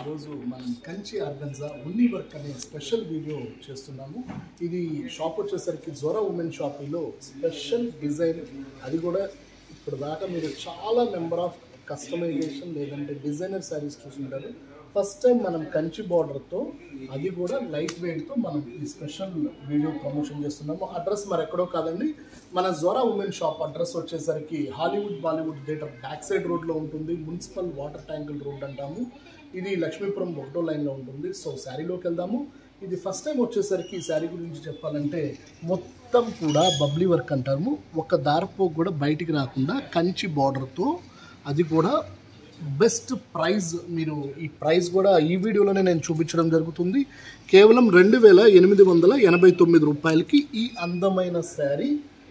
ఈరోజు మనం కంచి ఆర్గన్జా ఉన్ని వర్క్ అనే స్పెషల్ వీడియో చేస్తున్నాము ఇది షాప్ వచ్చేసరికి జోరా ఉమెన్ షాపింగ్లో స్పెషల్ డిజైన్ అది కూడా ఇప్పుడు దాకా మీరు చాలా నెంబర్ ఆఫ్ కస్టమైజేషన్ లేదంటే డిజైనర్ శారీస్ చూసుంటారు ఫస్ట్ టైం మనం కంచి బార్డర్తో అది కూడా లైట్ వెయిట్తో మనం ఈ స్పెషల్ వీడియో ప్రమోషన్ చేస్తున్నాము అడ్రస్ మరి ఎక్కడో కాదండి మన జోరా ఉమెన్ షాప్ అడ్రస్ వచ్చేసరికి Hollywood Bollywood theatre back side రోడ్లో ఉంటుంది మున్సిపల్ వాటర్ ట్యాంకుల్ రోడ్ అంటాము ఇది లక్ష్మీపురం ఒకటో లైన్లో ఉంటుంది సో శారీలోకి వెళ్దాము ఇది ఫస్ట్ టైం వచ్చేసరికి ఈ శారీ గురించి చెప్పాలంటే మొత్తం కూడా బబ్లీ వర్క్ అంటాము ఒక దారపోకు కూడా బయటికి రాకుండా కంచి బార్డర్తో అది కూడా బెస్ట్ ప్రైజ్ మీరు ఈ ప్రైస్ కూడా ఈ వీడియోలోనే నేను చూపించడం జరుగుతుంది కేవలం రెండు వేల ఎనిమిది వందల ఎనభై తొమ్మిది రూపాయలకి ఈ అందమైన శారీ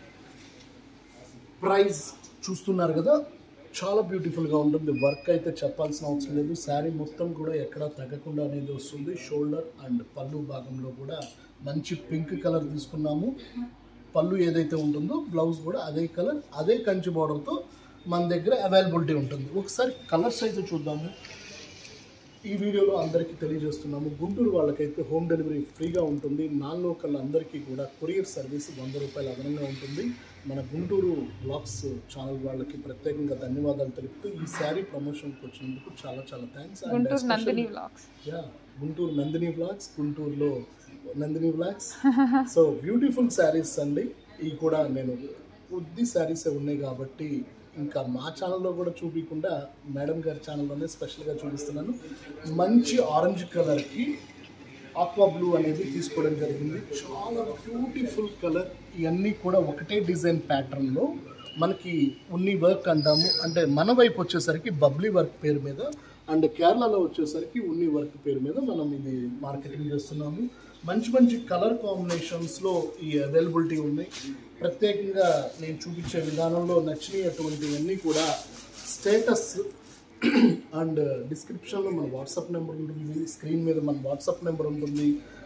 ప్రైస్ చూస్తున్నారు కదా చాలా బ్యూటిఫుల్గా ఉంటుంది వర్క్ అయితే చెప్పాల్సిన అవసరం లేదు శారీ మొత్తం కూడా ఎక్కడా తగ్గకుండా అనేది వస్తుంది షోల్డర్ అండ్ పళ్ళు భాగంలో కూడా మంచి పింక్ కలర్ తీసుకున్నాము పళ్ళు ఏదైతే ఉంటుందో బ్లౌజ్ కూడా అదే కలర్ అదే కంచి బార్డర్తో మన దగ్గర అవైలబిలిటీ ఉంటుంది ఒకసారి కలర్స్ అయితే చూద్దాము ఈ వీడియోలో అందరికీ తెలియజేస్తున్నాము గుంటూరు వాళ్ళకైతే హోమ్ డెలివరీ ఫ్రీగా ఉంటుంది నాన్ లోకల్ అందరికీ కూడా కొరియర్ సర్వీస్ వంద రూపాయలు అదనంగా ఉంటుంది మన గుంటూరు బ్లాగ్స్ ఛానల్ వాళ్ళకి ప్రత్యేకంగా ధన్యవాదాలు తెలుపుతూ ఈ శారీ ప్రమోషన్కి వచ్చినందుకు చాలా చాలా థ్యాంక్స్ గుంటూరు నందిని వ్లాగ్స్ యా గుంటూరు నందిని వ్లాగ్స్ గుంటూరులో Nandini vlogs so beautiful sarees అండి ఇవి కూడా నేను కొద్ది శారీసే ఉన్నాయి కాబట్టి ఇంకా మా ఛానల్లో కూడా చూపించకుండా మేడం గారి ఛానల్లోనే స్పెషల్గా చూపిస్తున్నాను మంచి ఆరెంజ్ కలర్కి ఆక్వా బ్లూ అనేది తీసుకోవడం జరిగింది చాలా బ్యూటిఫుల్ కలర్ ఇవన్నీ కూడా ఒకటే డిజైన్ ప్యాటర్న్లో మనకి ఉన్ని వర్క్ అంటాము అంటే మన వైపు వచ్చేసరికి బబ్లీ వర్క్ పేరు మీద అండ్ కేరళలో వచ్చేసరికి ఉన్ని వర్క్ పేరు మీద మనం ఇది మార్కెటింగ్ చేస్తున్నాము మంచి మంచి కలర్ కాంబినేషన్స్లో ఈ అవైలబిలిటీ ఉన్నాయి ప్రత్యేకంగా నేను చూపించే విధానంలో నచ్చినటువంటివన్నీ కూడా స్టేటస్ అండ్ డిస్క్రిప్షన్లో మన వాట్సాప్ నెంబర్ ఉంటుంది స్క్రీన్ మీద మన వాట్సాప్ నెంబర్ ఉంటుంది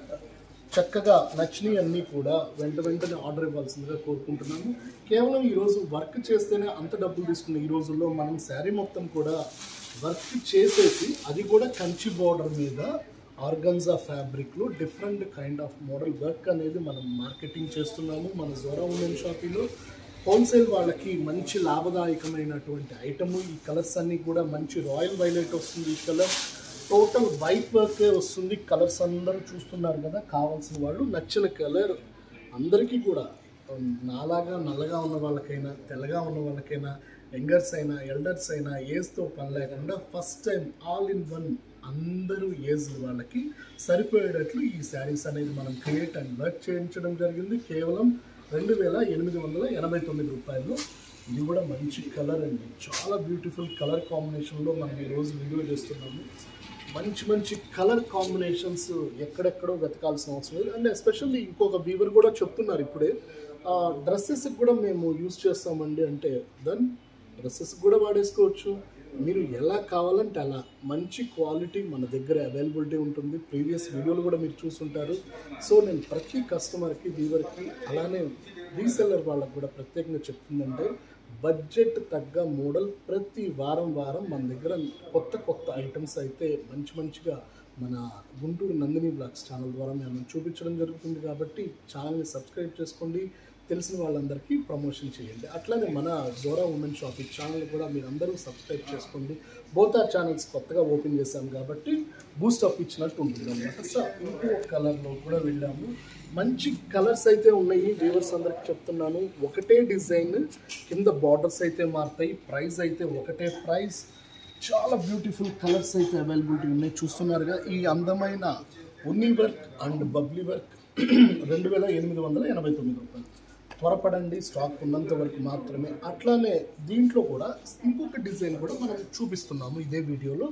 చక్కగా నచ్చినవి అన్నీ కూడా వెంట వెంటనే ఆర్డర్ ఇవ్వాల్సిందిగా కోరుకుంటున్నాను కేవలం ఈరోజు వర్క్ చేస్తేనే అంత డబ్బులు తీసుకున్న ఈ రోజుల్లో మనం శారీ మొత్తం కూడా వర్క్ చేసేసి అది కూడా కంచి బార్డర్ మీద ఆర్గన్జా ఫ్యాబ్రిక్లో different kind of model work అనేది మనం మార్కెటింగ్ చేస్తున్నాము మన జోరా ఉమెన్ షాపింగ్లో హోల్సేల్ వాళ్ళకి మంచి లాభదాయకమైనటువంటి ఐటమ్ ఈ కలర్స్ అన్నీ కూడా మంచి రాయల్ వైలెట్ వస్తుంది ఈ కలర్ టోటల్ వైట్ వర్కే వస్తుంది కలర్స్ అందరూ చూస్తున్నారు కదా కావాల్సిన వాళ్ళు నచ్చిన కలర్ అందరికీ కూడా ఉమ్, నాలాగా నల్లగా ఉన్న వాళ్ళకైనా తెల్లగా ఉన్న వాళ్ళకైనా యంగర్స్ అయినా ఎల్డర్స్ అయినా ఏజ్తో పని లేకుండా first time all in one అందరూ ఏజ్ వాళ్ళకి సరిపోయేటట్లు ఈ శారీస్ అనేది మనం క్రియేట్ అండ్ వర్క్ చేయించడం జరిగింది కేవలం రెండు వేల ఎనిమిది వందల ఎనభై తొమ్మిది రూపాయలు ఇది కూడా మంచి కలర్ అండి చాలా బ్యూటిఫుల్ కలర్ కాంబినేషన్లో మనం ఈరోజు వీడియో చేస్తున్నాము మంచి మంచి కలర్ కాంబినేషన్స్ ఎక్కడెక్కడో వెతకాల్సిన అవసరం లేదు అండ్ ఎస్పెషల్లీ ఇంకొక వీవర్ కూడా చెప్తున్నారు ఇప్పుడే డ్రెస్సెస్ కూడా మేము యూస్ చేస్తామండి అంటే దెన్ డ్రెస్సెస్ కూడా వాడేసుకోవచ్చు మీరు ఎలా కావాలంటే అలా మంచి క్వాలిటీ మన దగ్గర అవైలబిలిటీ ఉంటుంది ప్రీవియస్ వీడియోలు కూడా మీరు చూసుంటారు సో నేను ప్రతి కస్టమర్కి వీవర్కి అలానే రీసెల్లర్ వాళ్ళకి కూడా ప్రత్యేకంగా చెప్తుందంటే బడ్జెట్ తగ్గ మోడల్ ప్రతి వారం వారం మన దగ్గర కొత్త కొత్త ఐటమ్స్ అయితే మంచి మంచిగా మన గుంటూరు నందిని బ్లాగ్స్ ఛానల్ ద్వారా మేము చూపించడం జరుగుతుంది కాబట్టి ఛానల్ని సబ్స్క్రైబ్ చేసుకోండి తెలిసిన వాళ్ళందరికీ ప్రమోషన్ చేయండి అట్లానే మన జోరా ఉమెన్ షాపింగ్ ఛానల్ కూడా మీరు అందరూ సబ్స్క్రైబ్ చేసుకోండి బోత్ ఆర్ ఛానల్స్ కొత్తగా ఓపెన్ చేశాం కాబట్టి బూస్ట్ అప్ ఇచ్చినట్టు ఉంటుంది అనమాట సో ఇంకో కలర్లో కూడా వెళ్ళాము మంచి కలర్స్ అయితే ఉన్నాయి వ్యూవర్స్ అందరికి చెప్తున్నాను ఒకటే డిజైన్ కింద బార్డర్స్ అయితే మారుతాయి ప్రైస్ అయితే ఒకటే ప్రైస్ చాలా బ్యూటిఫుల్ కలర్స్ అయితే అవైలబిలిటీ ఉన్నాయి చూస్తున్నారుగా ఈ అందమైన ఉన్ని వర్క్ అండ్ బబ్లీ వర్క్ రెండు వేల ఎనిమిది వందల ఎనభై తొమ్మిది రూపాయలు త్వరపడండి స్టాక్ ఉన్నంత వరకు మాత్రమే అట్లానే దీంట్లో కూడా ఇంకొక డిజైన్ కూడా మనం చూపిస్తున్నాము ఇదే వీడియోలో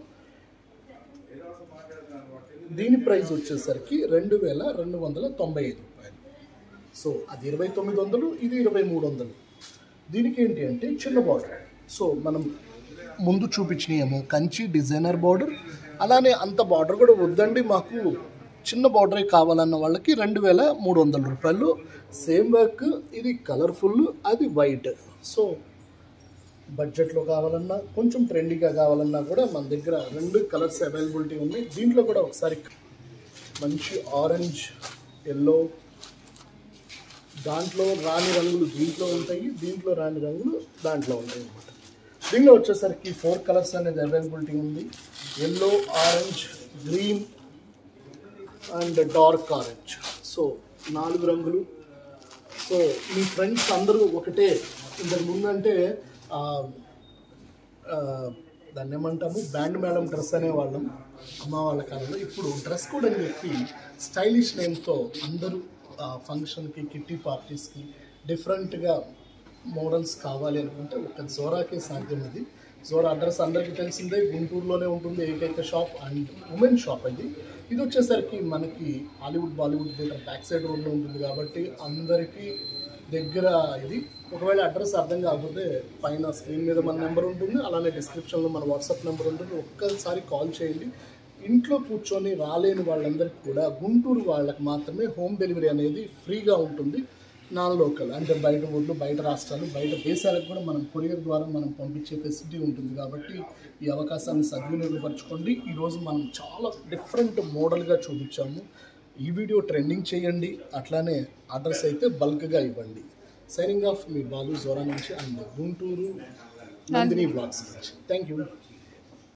దీని ప్రైస్ వచ్చేసరికి రెండు వేల రెండు వందల తొంభై ఐదు రూపాయలు సో అది ఇరవై తొమ్మిది వందలు ఇది ఇరవై మూడు వందలు దీనికి ఏంటి అంటే చిన్న బార్డర్ సో మనం ముందు చూపించినాయేమో కంచి డిజైనర్ బార్డర్ అలానే అంత బార్డర్ కూడా వద్దండి మాకు చిన్న బార్డరే కావాలన్న వాళ్ళకి రెండు వేల మూడు వందల రూపాయలు సేమ్ వర్క్ ఇది కలర్ఫుల్ అది వైట్ సో బడ్జెట్లో కావాలన్నా కొంచెం ట్రెండీగా కావాలన్నా కూడా మన దగ్గర రెండు కలర్స్ అవైలబిలిటీ ఉన్నాయి దీంట్లో కూడా ఒకసారి మంచి ఆరెంజ్ ఎల్లో దాంట్లో రాని రంగులు దీంట్లో ఉంటాయి దీంట్లో రాని రంగులు దాంట్లో ఉంటాయి అన్నమాట దీనిలో వచ్చేసరికి ఫోర్ కలర్స్ అనేది అవైలబిలిటీ ఉంది yellow orange green and dark orange so నాలుగు రంగులు సో మీ ఫ్రెండ్స్ అందరూ ఒకటే ఇంతకు ముందంటే ఆ, ఆ, దాన్ని ఏమంటాము బ్యాండ్ మేడం డ్రెస్ అనేవాళ్ళం అమ్మ వాళ్ళ కాలంలో ఇప్పుడు డ్రెస్ కోడ్ అని చెప్పి స్టైలిష్ నేమ్తో అందరూ ఫంక్షన్కి కిట్టి పార్టీస్కి డిఫరెంట్గా మోడల్స్ కావాలి అనుకుంటే ఒక జోరాకే సాధ్యం అది జోరా అడ్రస్ అందరికీ తెలిసిందే గుంటూరులోనే ఉంటుంది ఏకైక షాప్ అండ్ ఉమెన్ షాప్ అది ఇది వచ్చేసరికి మనకి Hollywood Bollywood theatre back side రోడ్లో ఉంటుంది కాబట్టి అందరికీ దగ్గర ఇది ఒకవేళ అడ్రస్ అర్థం కాకపోతే పైన స్క్రీన్ మీద మన నెంబర్ ఉంటుంది అలానే డిస్క్రిప్షన్లో మన వాట్సాప్ నెంబర్ ఉంటుంది ఒక్కసారి కాల్ చేయండి ఇంట్లో కూర్చొని రాలేని వాళ్ళందరికీ కూడా గుంటూరు వాళ్ళకి మాత్రమే హోమ్ డెలివరీ అనేది ఫ్రీగా ఉంటుంది నాన్ లోకల్ అంటే బయట ఊర్లు బయట రాష్ట్రాలు బయట దేశాలకు కూడా మనం కొరియర్ ద్వారా మనం పంపించే ఫెసిలిటీ ఉంటుంది కాబట్టి ఈ అవకాశాన్ని సద్వినియోగపరచుకోండి ఈరోజు మనం చాలా డిఫరెంట్ మోడల్గా చూపించాము ఈ వీడియో ట్రెండింగ్ చేయండి అట్లానే అడ్రస్ అయితే బల్క్గా ఇవ్వండి సైనింగ్ ఆఫ్ మీ బాలు జోరా నుంచి అండ్ గుంటూరు నందిని బ్లాగ్స్ నుంచి థ్యాంక్ యూ